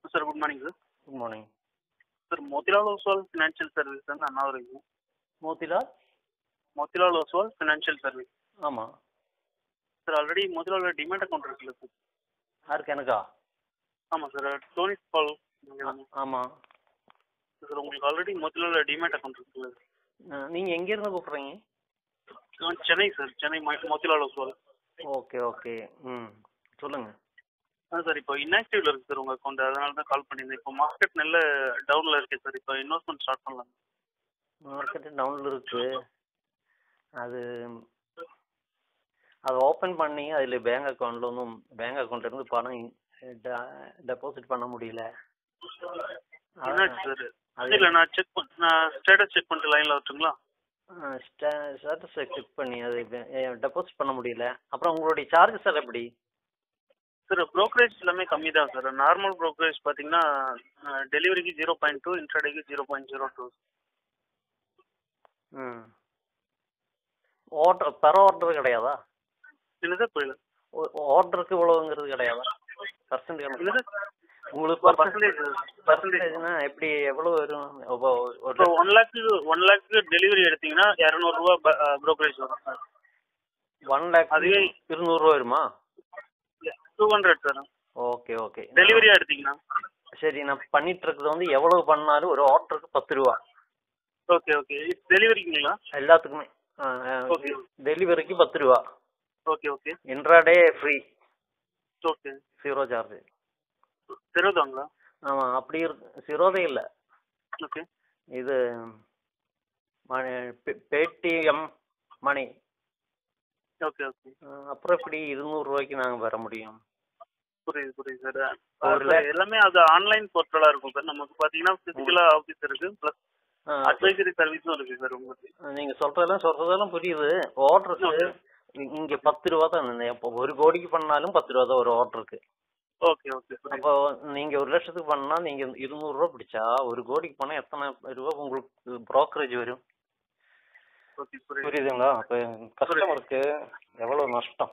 Sir good morning sir good morning sir Motilal Oswal financial service வந்து அண்ணாதுரைங்க Motilal Motilal Oswal financial service ஆமாம் sir already Motilal demat account இருக்குல்ல sir யாருக்கு எனக்கா ஆமாம் சார் டோனி பால் ஆமாம் சார் உங்களுக்கு ஆல்ரெடி மோத்திலால் டிமேட் அக்கௌண்ட் இருக்குல்ல நீங்கள் எங்கேருந்து கூப்பிட்றீங்க நான் சென்னை சார் சென்னை மோ- மோத்திலால் ஒஸ்வால் ஓகே ஓகே ம் சொல்லுங்கள் ஆ சார் இப்போ இன்ஆக்டிவ்ல இருக்கு சார் உங்க அக்கௌண்ட் அதனால தான் கால் பண்ணியிருந்தேன் இப்போ மார்க்கெட் நல்ல டவுன்ல இருக்கு சார் இப்போ இன்வெஸ்ட்மெண்ட் ஸ்டார்ட் பண்ணலாம் மார்க்கெட்டு டவுனில் இருக்கு அது அது ஓப்பன் பண்ணி அதில் பேங்க் அக்கௌண்ட்டில் ஒன்றும் பேங்க் அக்கௌண்ட்லேருந்து பணம் டெபாசிட் பண்ண முடியல என்னாச்சு சார் அது இல்லை நான் செக் பண்ண நான் ஸ்டேட்டஸ் செக் பண்ணிட்டு லைனில் வரட்டுங்களா ஸ்டேட்டஸ் செக் பண்ணி அது டெபாசிட் பண்ண முடியல அப்புறம் உங்களுடைய சார்ஜஸ் எல்லாம் எப்படி சார் ப்ரோக்கரேஜ் எல்லாமே கம்மி தான் சார் நார்மல் ப்ரோக்கரேஜ் பார்த்தீங்கன்னா டெலிவரிக்கு ஜீரோ பாயிண்ட் டூ இன்ட்ராடேக்கு ஜீரோ பாயிண்ட் ஜீரோ டூ ம் ஆர்டர் பெர் ஆர்டர் கிடையாதா என்னது புரியல ஆர்டருக்கு இவ்வளோங்கிறது கிடையாதா பர்சன்ட் என்னது உங்களுக்கு பர்சன்டேஜ் பர்சன்டேஜ் பர்சன்டேஜ்னா எப்படி எவ்வளோ வரும் இப்போ ஒரு இப்போ one lakh one lakh delivery எடுத்தீங்கன்னா இரநூறுவா ப்ரோக்கரேஜ் வரும் சார் ஒன் லேக் அதுவே இருநூறுவா வருமா two hundred sir okay okay டெலிவரியா எடுத்தீங்கன்னா சரி நான் பண்ணிட்டு இருக்கிறது வந்து எவ்வளவு பண்ணாலும் ஒரு ஆர்டருக்கு பத்து ரூபா ஓகே ஓகே டெலிவரிக்குங்களா எல்லாத்துக்குமே ஓகே டெலிவரிக்கு பத்து ரூபா okay okay intraday free okay zero charge தெரியுதாங்களா ஆமாம் அப்படி இருக்கு ஜீரோதே இல்லை ஓகே இது பேடிஎம் மணி ஓகே ஓகே அப்புறம் எப்படி இருநூறுவாய்க்கு நாங்கள் பெற முடியும் புரியுது புரியுது சார் ஒரு அது எல்லாமே அது ஆன்லைன் போர்ட்டலா இருக்கும் சார் நமக்கு பாத்தீங்கன்னா பிசிக்கலா ஆஃபீஸ் இருக்கு பிளஸ் அட்வைசரி சர்வீஸும் இருக்கு சார் உங்களுக்கு நீங்க சொல்றதெல்லாம் சொல்றதெல்லாம் புரியுது ஆர்டருக்கு இங்க பத்து ரூபா தான் இருந்தது. இப்போ ஒரு கோடிக்கு பண்ணாலும் பத்து ரூபா தான் ஒரு ஆர்டருக்கு ஓகே ஓகே புரியுது அப்போ நீங்க ஒரு லட்சத்துக்கு பண்ணா நீங்க இருநூறு ரூபா பிடிச்சா ஒரு கோடிக்கு பண்ணா எத்தனை ரூபா உங்களுக்கு ப்ரோக்கரேஜ் வரும் ஓகே புரியுது புரியுதுங்களா அப்ப கஸ்டமருக்கு எவ்வளவு நஷ்டம்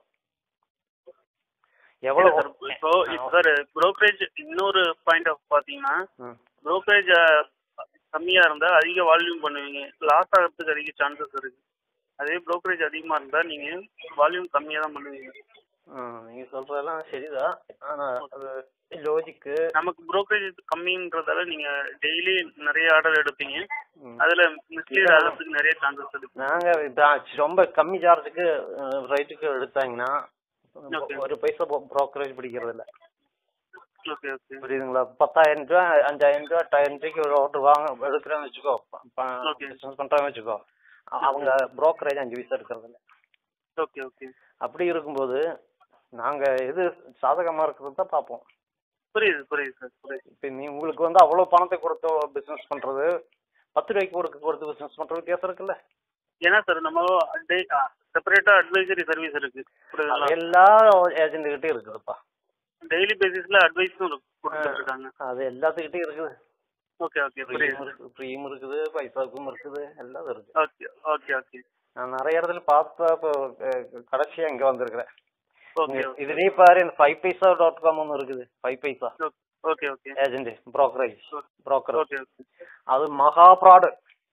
எவ்வளவு சார் இப்போ இப்போ சார் ப்ரோக்கரேஜ் இன்னொரு பாயிண்ட் ஆஃப் பாத்தீங்கன்னா ம். ப்ரோக்கரேஜ் கம்மியா இருந்தா அதிக வால்யூம் பண்ணுவீங்க லாஸ் ஆகிறதுக்கு அதிக சான்சஸ் இருக்கு அதே ப்ரோக்கரேஜ் அதிகமா இருந்தா நீங்க வால்யூம் கம்மியா தான் பண்ணுவீங்க ஆ, நீங்க சொல்றதெல்லாம் சரிதான் ஆனா அது லாஜிக்கு நமக்கு ப்ரோக்கரேஜ் கம்மின்றதால நீங்க டெய்லி நிறைய ஆர்டர் எடுப்பீங்க அதுல மிஸ்லீட் ஆகிறதுக்கு நிறைய சான்சஸ் இருக்கு நாங்க இதான் ரொம்ப கம்மி சார்ஜுக்கு ரைட்டுக்கு எடுத்தாங்கன்னா Okay. ஒரு பைசா ப்ரோக்கரேஜ் பிடிக்கிறது இல்ல ஓகே ஓகே புரியுதுங்களா பத்தாயிரம் ரூபா அஞ்சாயிரம் ரூபா எட்டாயிரம் ரூபாய்க்கு ஒரு ஆர்டர் வாங்க எடுக்கிறேன்னு வச்சுக்கோ Okay. பிசினஸ் பண்றாங்கன்னு வச்சுக்கோ அ- அவங்க ப்ரோக்கரேஜ் அஞ்சு பைசா எடுக்கிறது இல்ல ஓகே ஓகே அப்படி இருக்கும்போது நாங்க எது சாதகமா இருக்கிறது தான் பார்ப்போம் புரியுது புரியுது சார் புரியுது இப்போ நீ உங்களுக்கு வந்து அவ்வளவு பணத்தை கொடுத்து பிசினஸ் பண்றது பத்து ரூபாய்க்கு கொடுக்க கொடுத்து பிசினஸ் பண்றது வித்தியாசம் இருக்குல்ல ஏன்னா சார் நம்ம செப்பரேட்டா அட்வைசரி சர்வீஸ் இருக்கு புரியுதுங்களா எல்லா ஏஜென்ட் கிட்டயும் இருக்குதுப்பா டெய்லி பேசிஸ்ல அட்வைஸும் கொடுத்துட்டு இருக்காங்க அது எல்லாத்துக்கிட்டையும் இருக்குது ஓகே ஓகே புரியுது ஃப்ரீயும் இருக்கு ஃப்ரீயும் இருக்குது பைசாவுக்கும் இருக்குது எல்லாம் இருக்கு ஓகே ஓகே ஓகே நான் நிறைய இடத்துல பார்த்தா இப்போ அஹ், கடைசியா இங்க வந்திருக்கிறேன் ஓகே இது நீ பாரு இந்த ஃபைவ் பைசா டாட் காம் ஒன்று இருக்குது five paisa okay okay agent brokerage broker okay அது மகா ஃப்ராடு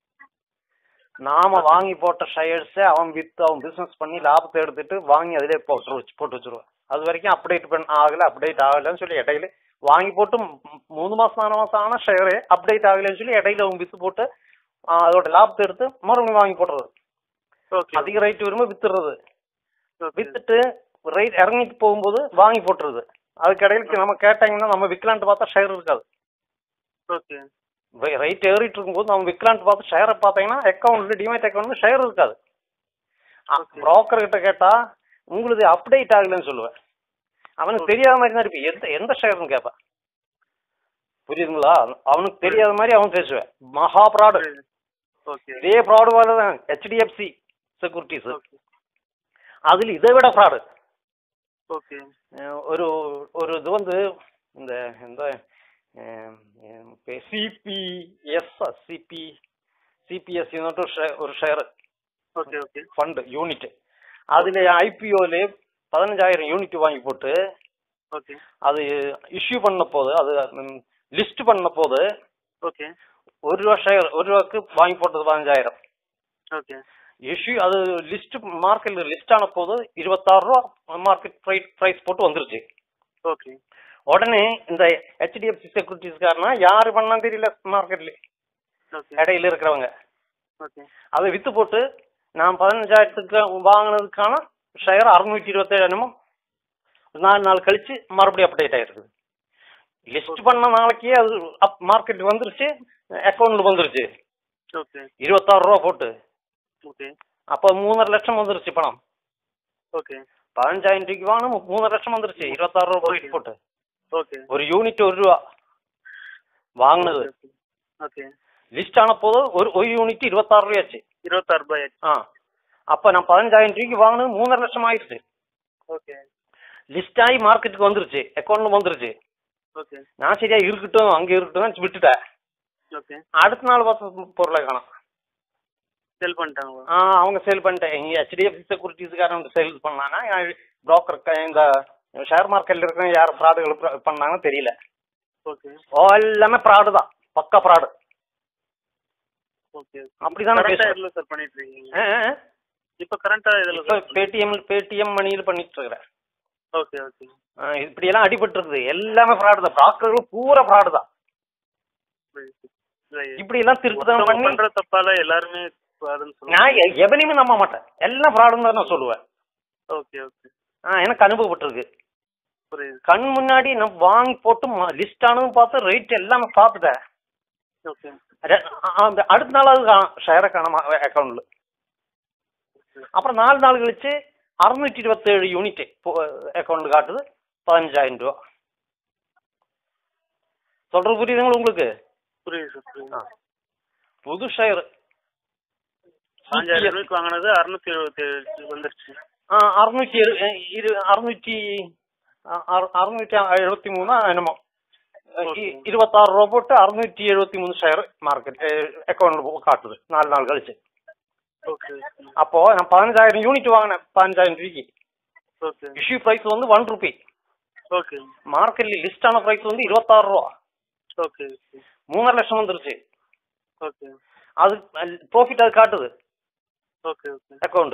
நாம வாங்கி போட்ட ஷேர்ஸை அவன் வித்து அவன் பிசினஸ் பண்ணி லாபத்தை எடுத்துட்டு வாங்கி அதிலே போட்டு வச்சு போட்டு வச்சிருவான் அது வரைக்கும் அப்டேட் பண்ண ஆகல அப்டேட் ஆகலன்னு சொல்லி இடையில வாங்கி போட்டு மூ- மூணு மாசம் நாலு மாசம் ஆன ஷேரு அப்டேட் ஆகலைன்னு சொல்லி இடையில அவன் வித்து போட்டு ஆ, அதோட லாபத்தை எடுத்து மறுபடியும் வாங்கி போடுறது ஓகே அதிக ரேட் வரும்போது வித்துறது ஓகே வித்துட்டு ரேட் இறங்கிட்டு போகும்போது வாங்கி போட்டுறது அதுக்கு இடையில நம்ம கேட்டாங்கன்னா நம்ம விற்கலான்ட்டு பார்த்தா ஷேர் இருக்காது ஓகே ரைட் ஏறிட்டு இருக்கும்போது நம்ம விற்கலான்ட்டு பார்த்து ஷேரை பார்த்தீங்கன்னா அக்கௌண்ட்ல டிமேட் அக்கௌண்ட்ல ஷேர் இருக்காது Okay. புரோக்கர் கிட்ட கேட்டா உங்களுக்கு அப்டேட் ஆகலைன்னு சொல்லுவேன் அவனுக்கு தெரியாத மாதிரி தான் இருப்பி எந்த எந்த ஷேர்னு கேட்பேன் புரியுதுங்களா அவனுக்கு தெரியாத மாதிரி அவன் பேசுவேன் மகா ப்ராடு ஓகே இதே ப்ராடு வேலை தான் ஹெச்டிஎஃப்சி செக்யூரிட்டிஸ் ஓகே அதில் இதை விட ஃப்ராடு ஓகே ஒரு ஒரு இது வந்து இந்த இந்த சிபிஎஸ் சிபி சிபிஎஸ் ஒரு ஷே- ஒரு share okay okay fund unit அதுல ஐபிஓல பதினஞ்சாயிரம் யூனிட் வாங்கி போட்டு ஓகே அது இஷ்யூ பண்ண போது அது லிஸ்ட் பண்ண போது ஓகே ஒரு ரூபா ஷேர் ஒரு ரூபாய்க்கு வாங்கி போட்டது பதினஞ்சாயிரம் ஓகே இஷ்யூ அது லிஸ்ட் மார்க்கெட்ல லிஸ்ட் ஆன போது இருபத்தாறு ரூபா மார்க்கெட் பிரைஸ் போட்டு வந்துருச்சு ஓகே உடனே இந்த ஹெச்டிஎஃப்சி செக்யூரிட்டிஸ்காரனா யாரு பண்ணா தெரியல மார்க்கெட்ல ஓகே இடையில இருக்கிறவங்க ஓகே அதை வித்து போட்டு நான் பதினஞ்சாயிரத்துக்கு வாங்கினதுக்கான ஷேர் அறுநூற்றி இருபத்தேழு என்னமோ நாலு நாள் கழிச்சு மறுபடியும் அப்டேட் ஆயிருக்குது லிஸ்ட் பண்ண நாளைக்கே அது அப் மார்க்கெட் வந்துருச்சு அக்கௌண்ட்ல வந்துருச்சு ஓகே இருபத்தாறு ரூபா போட்டு ஓகே அப்போ மூணரை லட்சம் வந்துருச்சு பணம் ஓகே பதினஞ்சாயிரம் ரூபாய்க்கு வாங்கினா மூணரை லட்சம் வந்துருச்சு இருபத்தாறு ரூபா போயிட்டு போட்டு ஓகே ஒரு யூனிட் ஒரு ரூபா வாங்கினது ஓகே லிஸ்ட் ஆன போது ஒரு ஒரு யூனிட் இருபத்தாறு ரூபாயாச்சு இருபத்தாறு ரூபாய் ஆச்சு ஆ அப்போ நான் பதினஞ்சாயிரம் ரூபாய்க்கு வாங்கினது மூணரை லட்சம் ஆயிடுச்சு ஓகே லிஸ்ட் ஆகி மார்க்கெட்டுக்கு வந்துருச்சு அக்கௌண்ட் வந்துருச்சு ஓகே நான் சரியா இருக்கட்டும் அங்க இருக்கட்டும் விட்டுட்டேன் ஓகே அடுத்த நாள் பார்த்து பொருளை காணும் செல் பண்ணிட்டாங்களா ஆ அவங்க சேல் பண்ணிட்டேன் இங்க ஹெச்டிஎஃப்சி செக்யூரிட்டிஸ்காரன் சேல் பண்ணானா புரோக்கர் இந்த ஷேர் மார்க்கெட்ல இருக்கிற யார் ஃப்ராடுகள் பண்ணாங்கன்னு தெரியல ஓகே ஓ எல்லாமே ஃப்ராடு தான் பக்கா ஃப்ராடு ஓகே அப்படிதானே கரெக்டா பேசுறேன். எதுல சார் பண்ணிட்டு இருக்கீங்க இப்ப கரண்டா இதுல இப்போ பேடிஎம் பேடிஎம் மணியில் பண்ணிட்டு இருக்கிறேன் ஓகே ஓகே ஆ, இப்படி எல்லாம் அடிபட்டு இருக்குது எல்லாமே ஃப்ராடு தான் ப்ராக்கர்கள் பூரா ஃப்ராடு தான் இப்படி எல்லாம் திருட்டுத்தனம் ஒருத்தவங்க பண்ணி பண்ற தப்பால எல்லாருமே அதுன்னு சொல்லுவாங்க நான் எ- எவனையுமே நம்ப மாட்டேன் எல்லாம் ஃப்ராடுன்னு தான் நான் சொல்லுவேன் ஓகே ஓகே ஆ, எனக்கு அனுபவப்பட்டிருக்கு புரியுது கண் முன்னாடி நான் வாங்கி போட்டு லிஸ்ட் ஆனதும் பார்த்து ரேட் எல்லாமே பார்த்துட்டேன் ஓகே ரெ- அ- அந்த அடுத்த நாள் அது ஷேரை காணாம அக்கௌண்ட்ல அப்புறம் நாலு நாள் கழிச்சு அறுநூற்றி இருபத்தேழு யூனிட் அக்கௌண்ட் காட்டுது பதினஞ்சாயிரம் ரூபா சொல்றது புரியுதுங்களா உங்களுக்கு புரியுது சார் புரியுது புது ஷேர் பாஞ்சாயிரம் ரூபாய்க்கு வாங்கினது அறுநூத்தி எழுபத்தி ஏழு வந்துருச்சு அறுநூற்றி இரு இரு அறுநூற்றி அ- அறு- அறுநூற்றி எழுபத்தி மூணு என்னமோ இ- இருபத்தாறு ரூபா போட்டு அறுநூற்றி எழுபத்தி மூணு ஷேர் மார்க்கெட் அக்கௌண்ட்ல காட்டுது நாலு நாள் கழிச்சு ஓகே அப்போ நான் பதினஞ்சாயிரம் யூனிட் வாங்கினேன் பதினஞ்சாயிரம் ரூபாய்க்கு ஓகே இஷ்யூ பிரைஸ் வந்து ஒன் ருபி ஓகே மார்க்கெட்ல லிஸ்ட் ஆன பிரைஸ் வந்து இருபத்தாறு ரூபா ஓகே மூணரை லட்சம் வந்துருச்சு ஓகே அது ப்ராஃபிட் அது காட்டுது ஓகே ஓகே அக்கௌண்ட்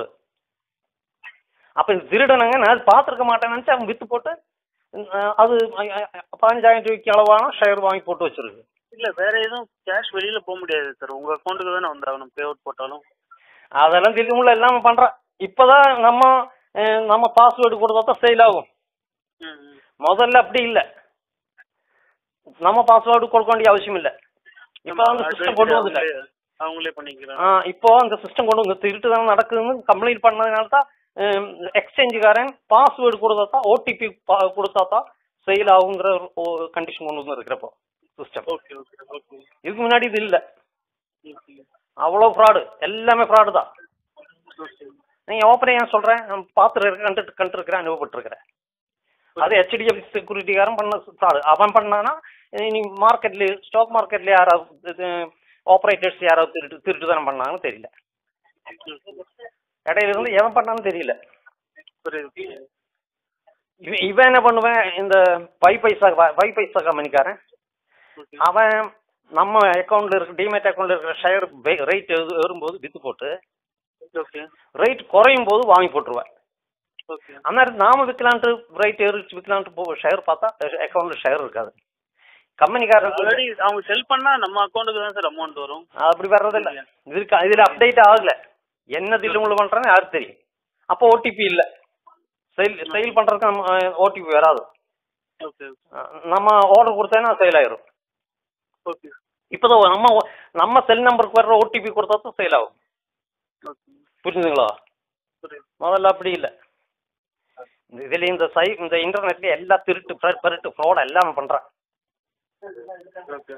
அப்ப இந்த திருடனுங்க நான் அது பார்த்துருக்க மாட்டேன்னு நினைச்சு அவன் வித்து போட்டு அஹ், அது அஹ், அஹ், பதினஞ்சாயிரம் ரூபாய்க்கு அளவான ஷேர் வாங்கி போட்டு வச்சிருக்கு இல்ல வேற எதுவும் கேஷ் வெளியில போக முடியாது சார் உங்க அக்கௌண்ட்டுக்கு தானே வந்தாகணும் பே அவுட் போட்டாலும் அதெல்லாம் தெரியுமில்ல எல்லாம் பண்றான் இப்பதான் நம்ம அஹ், நம்ம பாஸ்வேர்டு கொடுத்தா தான் சேல் ஆகும் ம் ம். முதல்ல அப்படி இல்ல நம்ம பாஸ்வேர்டு கொடுக்க வேண்டிய அவசியம் இல்ல இப்போ அந்த சிஸ்டம் கொண்டு வந்துட்டேன் அவங்களே- அவங்களே பண்ணிக்கிறாங்க ஆ, இப்போ அந்த சிஸ்டம் கொண்டு வந்து திருட்டு தான் நடக்குதுன்னு கம்ப்ளைண்ட் பண்ணதுனால தான் எக்ஸ்சேஞ்சுக்காரன் பாஸ்வேர்டு கொடுத்தா தான் ஓடிபி கொடுத்தா தான் செயல் ஆகுங்கிற ஒரு கண்டிஷன் கொண்டு வந்து இருக்கிறப்போ சிஸ்டம் ஓகே ஓகே ஓகே இதுக்கு முன்னாடி இது இல்ல ஓகே அவ்வளோ ஃப்ராடு எல்லாமே ஃப்ராடு தான் ஓகே நீங்க ஓப்பனே ஏன் சொல்றேன் நான் பார்த்துட்டு இருக்கேன் கண்டு கண்டு இருக்கிறேன் அனுபவப்பட்டிருக்கிறேன் அது ஹெச்டிஎஃப் செக்யூரிட்டிக்காரன் பண்ண ஃப்ராடு அவன் பண்ணானா நீ மார்க்கெட்ல ஸ்டாக் மார்க்கெட்ல யாராவது ஆப்ரேட்டர்ஸ் யாராவது திருட்டு திருட்டு தானே பண்ணாங்கன்னு தெரியல இடையில இருந்து எவன் பண்ணான்னு தெரியல புரியுது இவன் இவன் என்ன பண்ணுவேன் இந்த பை பைசா பை பைசா கம்பெனிக்காரன் ஓகே அவன் நம்ம அக்கௌண்ட்ல இருக்க டிமேட் அக்கௌண்ட்ல இருக்கிற ஷேர் ரேட் ஏறும்போது வித்து போட்டு ஓகே ரேட் குறையும் போது வாங்கி போட்டுருவேன் ஓகே அந்த நேரத்தில் நாம விற்கலான்ட்டு ரேட் ஏறிச்சு விற்கலான்ட்டு போ ஷேர் பார்த்தா அக்கௌண்ட்ல ஷேர் இருக்காது கம்பெனிக்காரன் ஆல்ரெடி அவங்க செல் பண்ணா நம்ம அக்கௌண்ட்டுக்கு தான் சார் அமௌண்ட் வரும் அப்படி வர்றதில்ல இதுக்கு இதுல அப்டேட் ஆகல என்ன தில்லுமுள்ள பண்றான்னு யாருக்கு தெரியும் அப்போ ஓடிபி இல்ல செயல் செயல் பண்றதுக்கு நம்ம ஓடிபி வராது ஓகே அஹ் நம்ம ஆர்டர் கொடுத்தேன்னா சேல் ஆயிரும் ஓகே இப்போதான் நம்ம நம்ம செல் நம்பருக்கு வர்ற ஓடிபி கொடுத்தா தான் சேல் ஆகும் ஓகே புரிஞ்சுதுங்களா புரியுது முதல்ல அப்படி இல்ல இதுல இந்த சை இந்த இன்டர்நெட்ல எல்லா திருட்டு பரு- பருட்டு ஃப்ராட் எல்லாம் பண்றான் ஓகே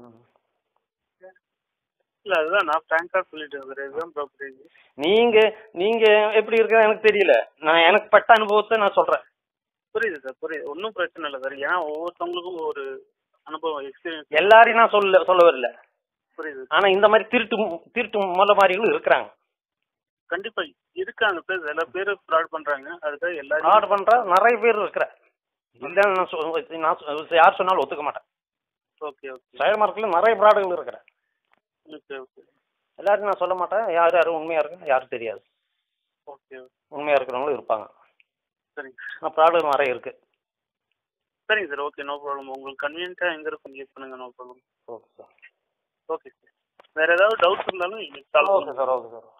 இல்ல அதுதான் நான் ஃப்ராங்கா சொல்லிட்டேன் சார் இதுதான் ப்ராப்பர்ட்டி நீங்க நீங்க எப்படி இருக்கிறது எனக்கு தெரியல நான் எனக்கு பட்ட அனுபவத்தை நான் சொல்றேன் புரியுது சார் புரியுது ஒன்றும் பிரச்சனை இல்லை சார் ஏன்னா ஒவ்வொருத்தவங்களுக்கும் ஒரு அனுபவம் எக்ஸ்பீரியன்ஸ் எல்லாரையும் நான் சொல்ல சொல்ல வரல புரியுது ஆனா இந்த மாதிரி திருட்டு திருட்டு மொல்ல மாதிரிகளும் இருக்கிறாங்க கண்டிப்பா இருக்காங்க சார் சில பேர் ஃப்ராட் பண்றாங்க அதுக்காக எல்லாரும் ஃப்ராட் பண்ற நிறைய பேர் இருக்கிற இல்ல நான் சொ- நான் சொ- யார் சொன்னாலும் ஒத்துக்க மாட்டேன் ஓகே ஓகே ஷேர் மார்க்கெட்டில் நிறைய ப்ராடுகள் இருக்கிறேன் ஓகே ஓகே எல்லாரும் நான் சொல்ல மாட்டேன் யார் யாரும் உண்மையாக இருக்கு யாரும் தெரியாது ஓகே ஓகே உண்மையாக இருக்கிறவங்களும் இருப்பாங்க சரிங்க ஆனால் ப்ராடுகள் நிறைய இருக்கு சரிங்க சார் ஓகே நோ ப்ராப்ளம் உங்களுக்கு கன்வீனியன்ட்டாக எங்கே இருக்கும் கேஸ் பண்ணுங்க no problem okay sir okay sir வேறு ஏதாவது டவுட்ஸ் இருந்தாலும் நீங்கள் call okay sir okay sir